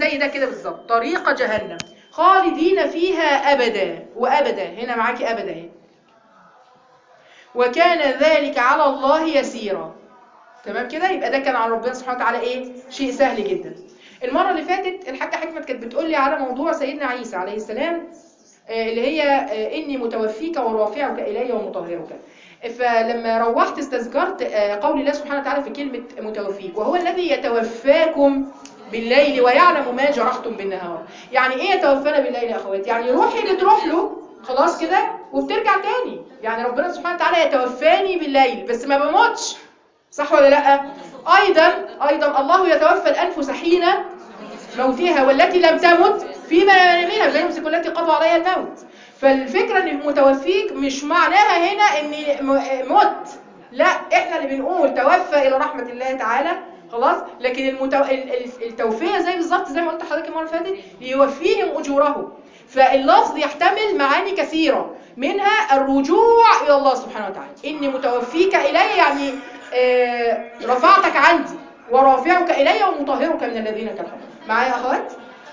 زي ده كده بالظبط طريق جهنم خالدين فيها ابدا وابدا هنا معاكي ابدا اهي وكان ذلك على الله يسيرا تمام كده يبقى ده كان على ربنا سبحانه وتعالى ايه شيء سهل جدا المره اللي فاتت الحاجه حكمه كانت بتقول لي على موضوع سيدنا عيسى عليه السلام آه، اللي هي آه، اني متوفيك ورافعك الي ومطهرك فلما روحت استذكرت آه، قول الله سبحانه وتعالى في كلمه متوفيك وهو الذي يتوفاكم بالليل ويعلم ما جرحتم بالنهار يعني ايه يتوفانا بالليل يا اخوات يعني روحي بتروح له خلاص كده وبترجع تاني يعني ربنا سبحانه وتعالى يتوفاني بالليل بس ما بموتش صح ولا لا ايضا ايضا الله يتوفى الانفس حين موتها والتي لم تمت في منامها فيمسك التي قضى عليها الموت فالفكره ان متوفيك مش معناها هنا اني م- مت لا احنا اللي بنقول توفى الى رحمه الله تعالى خلاص لكن المتو... ال- ال- التوفيه زي بالظبط زي ما قلت لحضرتك المره اللي فاتت ليوفيهم اجورهم فاللفظ يحتمل معاني كثيره منها الرجوع الى الله سبحانه وتعالى اني متوفيك الي يعني آه، رفعتك عندي ورافعك الي ومطهرك من الذين كفروا معايا يا اخوات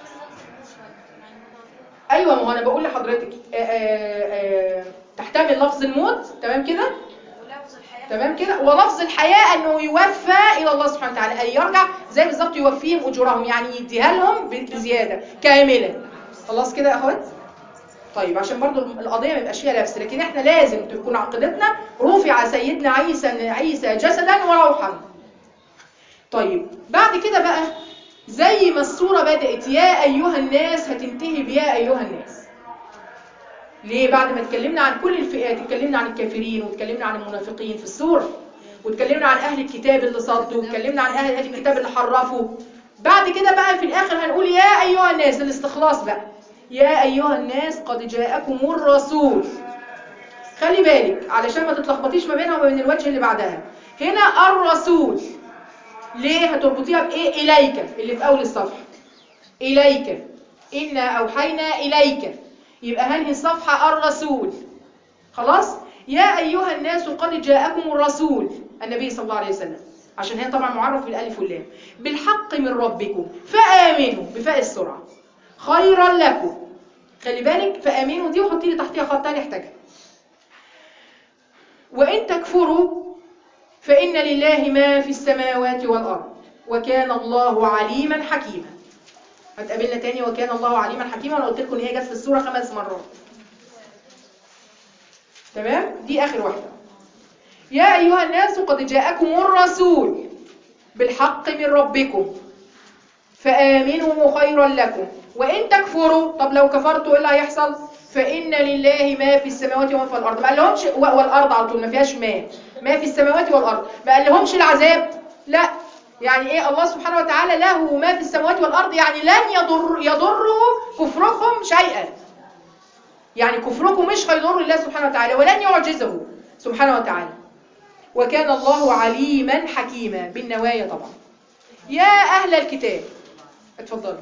ايوه ما هو انا بقول لحضرتك آه، آه، آه، تحتمل لفظ الموت تمام كده ولفظ الحياة تمام كده ولفظ الحياة انه يوفى الى الله سبحانه وتعالى اي يرجع زي بالظبط يوفيهم اجورهم يعني يديها لهم ب- بزياده كامله خلاص كده يا اخوات طيب عشان برضو القضيه ما يبقاش فيها لبس لكن احنا لازم تكون عقيدتنا رفع سيدنا عيسى عيسى جسدا وروحا طيب بعد كده بقى زي ما الصوره بدات يا ايها الناس هتنتهي بيا ايها الناس ليه بعد ما اتكلمنا عن كل الفئات اتكلمنا عن الكافرين واتكلمنا عن المنافقين في السورة واتكلمنا عن أهل الكتاب اللي صدوا واتكلمنا عن أهل الكتاب اللي حرفوا بعد كده بقى في الآخر هنقول يا أيها الناس الاستخلاص بقى يا أيها الناس قد جاءكم الرسول خلي بالك علشان ما تتلخبطيش ما بينها وما بين الوجه اللي بعدها هنا الرسول ليه هتربطيها بإيه إليك اللي في أول الصفحة إليك إنا أوحينا إليك يبقى هذه الصفحة الرسول خلاص يا أيها الناس قد جاءكم الرسول النبي صلى الله عليه وسلم عشان هي طبعا معرف بالالف واللام بالحق من ربكم فآمنوا بفاء السرعة خيرا لكم خلي بالك فآمنوا دي وحطي لي تحتيها خط تاني احتاجها وإن تكفروا فإن لله ما في السماوات والأرض وكان الله عليما حكيما هتقابلنا تاني وكان الله عليما حكيما وانا قلت لكم ان هي جت في السوره خمس مرات تمام دي اخر واحده يا ايها الناس قد جاءكم الرسول بالحق من ربكم فامنوا خيرا لكم وان تكفروا طب لو كفرتوا ايه اللي هيحصل فان لله ما في السماوات وما في الارض ما قالهمش و- والارض على طول ما فيهاش ما ما في السماوات والارض ما قالهمش العذاب لا يعني ايه الله سبحانه وتعالى له ما في السماوات والارض يعني لن يضر يضره كفركم شيئا يعني كفركم مش هيضر الله سبحانه وتعالى ولن يعجزه سبحانه وتعالى وكان الله عليما حكيما بالنوايا طبعا يا اهل الكتاب اتفضلوا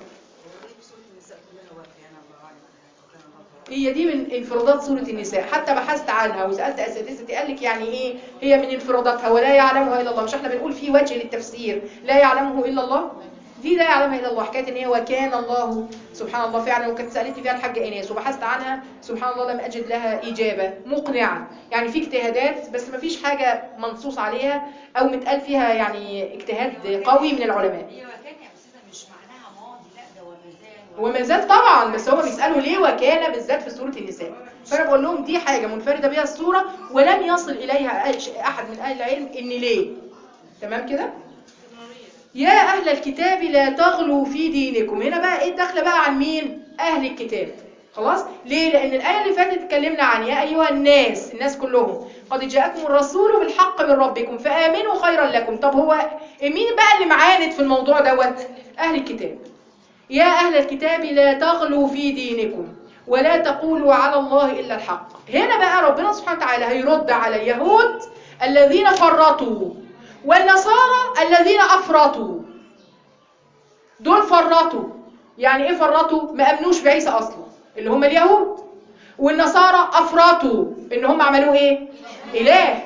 هي دي من انفرادات سورة النساء حتى بحثت عنها وسألت أساتذتي قال لك يعني إيه هي من انفراداتها ولا يعلمها إلا الله مش احنا بنقول في وجه للتفسير لا يعلمه إلا الله دي لا يعلمها إلا الله حكاية إن هي وكان الله سبحان الله فعلا وكانت سألتني فيها الحاجة إناس وبحثت عنها سبحان الله لم أجد لها إجابة مقنعة يعني في اجتهادات بس ما فيش حاجة منصوص عليها أو متقال فيها يعني اجتهاد قوي من العلماء هي وكان يا أستاذة مش معناها ماضي لا ده ومازال وما زال طبعا بس هما بيسالوا ليه وكان بالذات في سوره النساء فانا بقول لهم دي حاجه منفرده بها السوره ولم يصل اليها احد من اهل العلم ان ليه تمام كده يا اهل الكتاب لا تغلوا في دينكم هنا بقى ايه الدخله بقى عن مين اهل الكتاب خلاص ليه لان الايه اللي فاتت اتكلمنا عن يا ايها الناس الناس كلهم قد جاءكم الرسول بالحق من ربكم فامنوا خيرا لكم طب هو مين بقى اللي معاند في الموضوع دوت اهل الكتاب يا أهل الكتاب لا تغلوا في دينكم ولا تقولوا على الله إلا الحق هنا بقى ربنا سبحانه وتعالى هيرد على اليهود الذين فرطوا والنصارى الذين أفرطوا دول فرطوا يعني إيه فرطوا؟ ما أمنوش بعيسى أصلا اللي هم اليهود والنصارى أفرطوا إن هم عملوه إيه؟ إله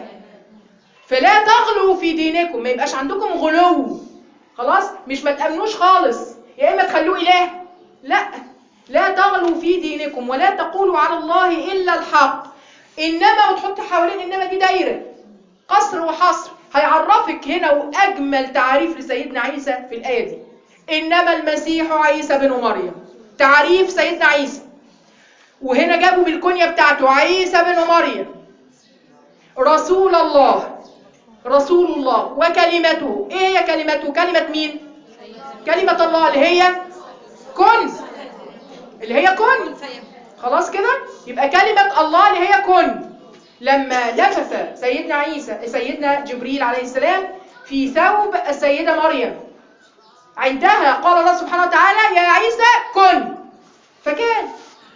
فلا تغلوا في دينكم ما يبقاش عندكم غلو خلاص مش ما تأمنوش خالص يا اما تخلوه اله لا لا تغلوا في دينكم ولا تقولوا على الله الا الحق انما وتحط حوالين انما دي دايره قصر وحصر هيعرفك هنا واجمل تعريف لسيدنا عيسى في الايه دي انما المسيح عيسى بن مريم تعريف سيدنا عيسى وهنا جابوا بالكنيه بتاعته عيسى بن مريم رسول الله رسول الله وكلمته ايه هي كلمته كلمه مين كلمه الله اللي هي كن اللي هي كن خلاص كده يبقى كلمة الله اللي هي كن لما لفت سيدنا عيسى سيدنا جبريل عليه السلام في ثوب السيدة مريم عندها قال الله سبحانه وتعالى يا عيسى كن فكان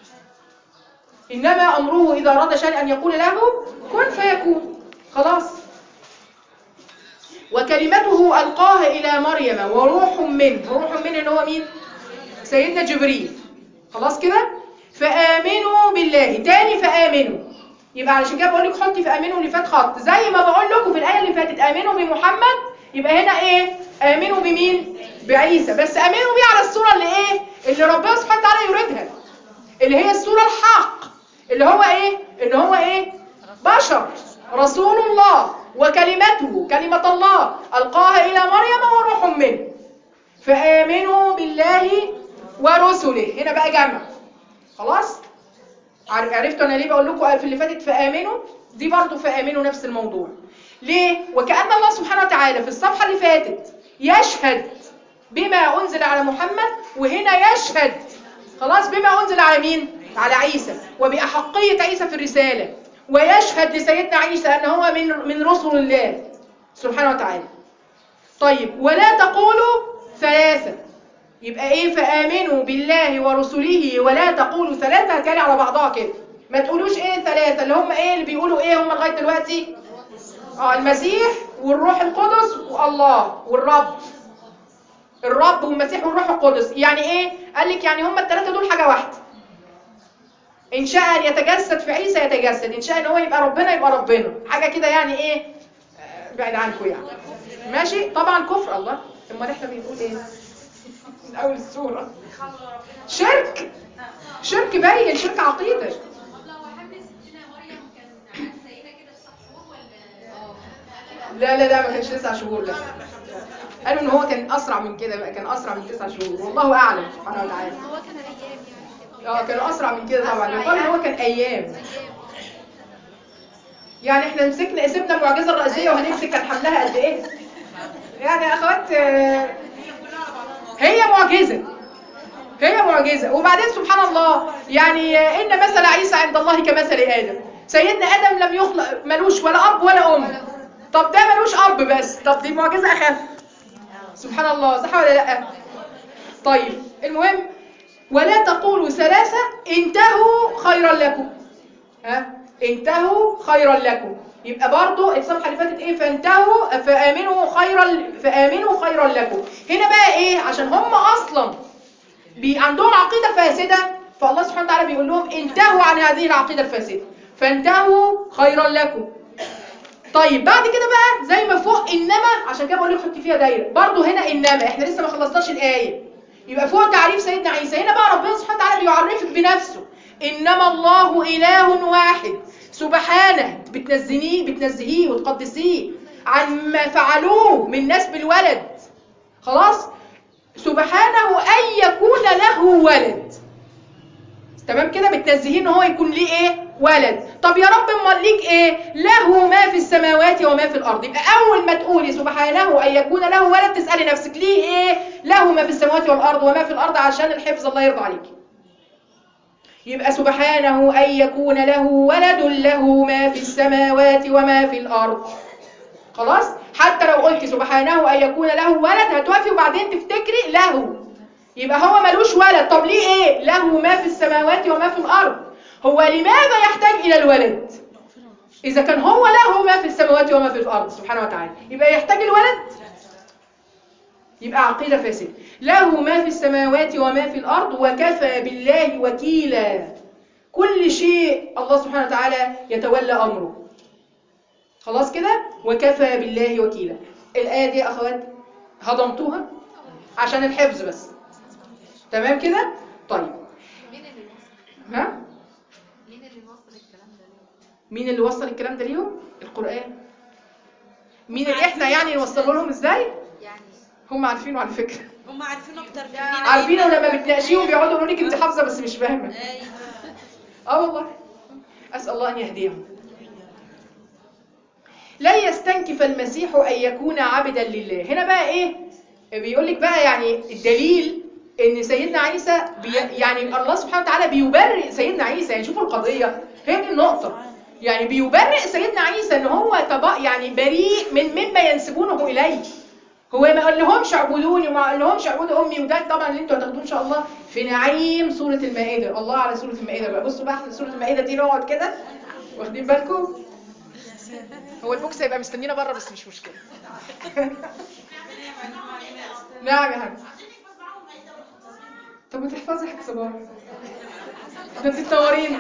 إنما أمره إذا أراد شيئا أن يقول له كن فيكون خلاص وكلمته ألقاها إلى مريم وروح منه وروح منه اللي هو مين سيدنا جبريل خلاص كده فآمنوا بالله تاني فآمنوا يبقى علشان كده بقول لك حطي في آمنوا اللي فات خط زي ما بقول لكم في الآية اللي فاتت آمنوا بمحمد يبقى هنا إيه آمنوا بمين بعيسى بس آمنوا بيه على الصورة اللي إيه اللي ربنا سبحانه وتعالى يريدها اللي هي الصورة الحق اللي هو إيه اللي هو إيه بشر رسول الله وكلمته كلمة الله ألقاها إلى مريم وروح منه فآمنوا بالله ورسله هنا بقى جمع خلاص عر- عرفتوا انا ليه بقول لكم في اللي فاتت فآمنوا دي برضو فآمنوا نفس الموضوع ليه وكأن الله سبحانه وتعالى في الصفحة اللي فاتت يشهد بما أنزل على محمد وهنا يشهد خلاص بما أنزل على مين على عيسى وبأحقية عيسى في الرسالة ويشهد لسيدنا عيسى أنه هو من من رسل الله سبحانه وتعالى طيب ولا تقولوا ثلاثة يبقى ايه فآمنوا بالله ورسله ولا تقولوا ثلاثة هتكالي على بعضها كده ما تقولوش ايه ثلاثة اللي هم ايه اللي بيقولوا ايه هم لغاية دلوقتي اه المسيح والروح القدس والله والرب الرب والمسيح والروح القدس يعني ايه قال لك يعني هم الثلاثة دول حاجة واحدة ان شاء ان يتجسد في عيسى يتجسد ان شاء ان هو يبقى ربنا يبقى ربنا حاجة كده يعني ايه آه، بعيد عنكم يعني ماشي طبعا كفر الله امال احنا بنقول ايه من اول السوره شرك شرك باين شرك عقيده طب لو حمل ستنا مريم كان عاد زينا كده تسع شهور ولا لا لا لا ما كانش تسع شهور لا قالوا ان هو كان اسرع من كده بقى كان اسرع من تسع شهور والله اعلم سبحانه وتعالى هو كان ايام يعني اه كانوا اسرع من كده طبعا يقال ان هو كان ايام يعني احنا مسكنا سيبنا المعجزه الرئيسيه وهنمسك كان حملها قد ايه يعني يا اخوات آه، هي معجزه هي معجزه وبعدين سبحان الله يعني آه، ان مثل عيسى عند الله كمثل ادم سيدنا ادم لم يخلق ملوش ولا اب ولا ام طب ده ملوش اب بس طب دي معجزه اخف سبحان الله صح ولا لا طيب المهم ولا تقولوا ثلاثة انتهوا خيرا لكم ها انتهوا خيرا لكم يبقى برضو الصفحة اللي فاتت ايه فانتهوا فآمنوا خيرا فآمنوا خيرا لكم هنا بقى ايه عشان هم اصلا بي عندهم عقيدة فاسدة فالله سبحانه وتعالى بيقول لهم انتهوا عن هذه العقيدة الفاسدة فانتهوا خيرا لكم طيب بعد كده بقى زي ما فوق انما عشان كده بقول لك حطي فيها دايره برضو هنا انما احنا لسه ما خلصناش الايه يبقى فوق تعريف سيدنا عيسى هنا بقى ربنا سبحانه وتعالى بيعرفك بنفسه انما الله اله واحد سبحانه بتنزهيه بتنزهيه وتقدسيه عما فعلوه من نسب الولد خلاص سبحانه ان يكون له ولد تمام كده بتنزهيه ان هو يكون ليه ايه ولد طب يا رب امال ليك ايه له ما في السماوات وما في الارض يبقى اول ما تقولي سبحانه ان يكون له ولد تسالي نفسك ليه ايه له ما في السماوات والارض وما في الارض عشان الحفظ الله يرضى عليك يبقى سبحانه ان يكون له ولد له ما في السماوات وما في الارض خلاص حتى لو قلت سبحانه ان يكون له ولد هتوقفي وبعدين تفتكري له يبقى هو ملوش ولد طب ليه ايه له ما في السماوات وما في الارض هو لماذا يحتاج الى الولد اذا كان هو له ما في السماوات وما في الارض سبحانه وتعالى يبقى يحتاج الولد يبقى عقيده فاسده له ما في السماوات وما في الارض وكفى بالله وكيلا كل شيء الله سبحانه وتعالى يتولى امره خلاص كده وكفى بالله وكيلا الايه دي يا اخوات هضمتوها عشان الحفظ بس تمام كده طيب مين اللي وصل ها مين اللي وصل الكلام ده ليه؟ مين اللي وصل الكلام ده ليهم القرآن مين اللي احنا يعني نوصله لهم ازاي يعني هم عارفينه على فكرة هم عارفين اكتر مننا عارفينه لما بتناقشيهم بيقعدوا يقولوا لك انت حافظه بس مش فاهمه ايوه اه والله اسال الله ان يهديهم لا يستنكف المسيح ان يكون عبدا لله هنا بقى ايه بيقول لك بقى يعني الدليل ان سيدنا عيسى بي يعني الله سبحانه وتعالى بيبرئ سيدنا عيسى يعني شوفوا القضيه هي دي النقطه يعني بيبرئ سيدنا عيسى ان هو تبا يعني بريء من مما ينسبونه اليه هو ما قال لهمش اعبدوني وما قال لهمش اعبدوا امي وده طبعا اللي انتوا هتاخدوه ان شاء الله في نعيم سوره المائده الله على سوره المائده بقى بصوا بقى احنا سوره المائده دي نقعد كده واخدين بالكم هو البوكس هيبقى مستنينا بره بس مش مشكله نعم يا حاج طب ما تحفظي يا حاج صباح ده انت تنوريني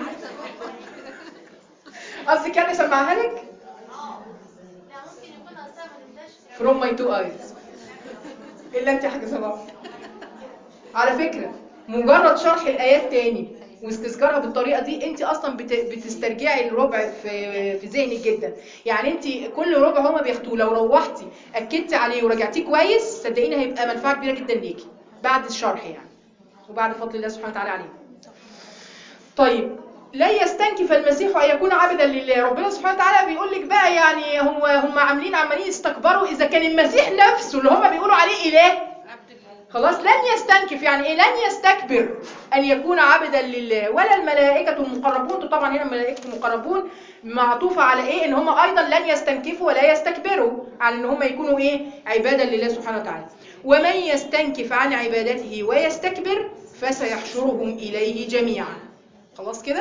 قصدك يعني اسمعها لك لا ممكن يكون اصلا ما نبداش from my two eyes الا انت يا حاجه صباح على فكره مجرد شرح الايات تاني واستذكارها بالطريقه دي انت اصلا بت- بتسترجعي الربع في في ذهنك جدا يعني انت كل ربع هما بياخدوه لو روحتي اكدتي عليه وراجعتيه كويس صدقيني هيبقى منفعه كبيره جدا ليكي بعد الشرح يعني وبعد فضل الله سبحانه وتعالى عليه طيب لا يستنكف المسيح ان يكون عبدا لله ربنا سبحانه وتعالى بيقول لك بقى يعني هو هم عاملين عمالين يستكبروا اذا كان المسيح نفسه اللي هم بيقولوا عليه اله خلاص لن يستنكف يعني ايه لن يستكبر ان يكون عبدا لله ولا الملائكه المقربون طبعا هنا الملائكه المقربون معطوفه على ايه ان هم ايضا لن يستنكفوا ولا يستكبروا على ان هم يكونوا ايه عبادا لله سبحانه وتعالى ومن يستنكف عن عبادته ويستكبر فسيحشرهم اليه جميعا خلاص كده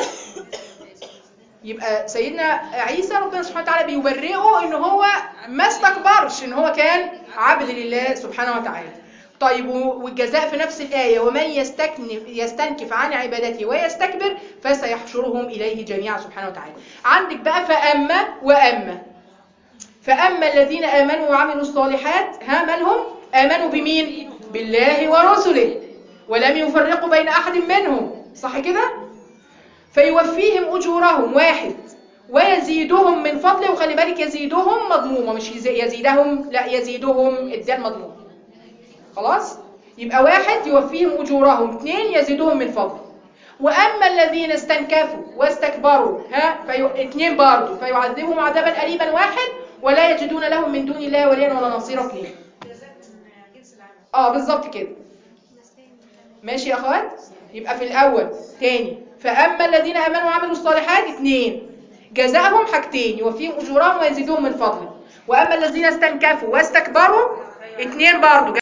يبقى سيدنا عيسى ربنا سبحانه وتعالى بيبرئه ان هو ما استكبرش ان هو كان عبد لله سبحانه وتعالى طيب و- والجزاء في نفس الآية ومن يستكنف يستنكف عن عبادته ويستكبر فسيحشرهم إليه جميعا سبحانه وتعالى عندك بقى فأما وأما فأما الذين آمنوا وعملوا الصالحات ها مالهم آمنوا بمين بالله ورسله ولم يفرقوا بين أحد منهم صح كده فيوفيهم أجورهم واحد ويزيدهم من فضله وخلي بالك يزيدهم مضمومة مش يزي- يزيدهم لا يزيدهم الدال مضموم خلاص يبقى واحد يوفيهم أجورهم اثنين يزيدهم من فضله وأما الذين استنكفوا واستكبروا ها فيو... اثنين برضه فيعذبهم عذابا أليما واحد ولا يجدون لهم من دون الله وليا ولا نصيرا اثنين اه بالظبط كده ماشي يا اخوات يبقى في الاول تاني فاما الذين امنوا وعملوا الصالحات اثنين جزاءهم حاجتين يوفيهم اجورهم ويزيدهم من فضله واما الذين استنكفوا واستكبروا اثنين برضه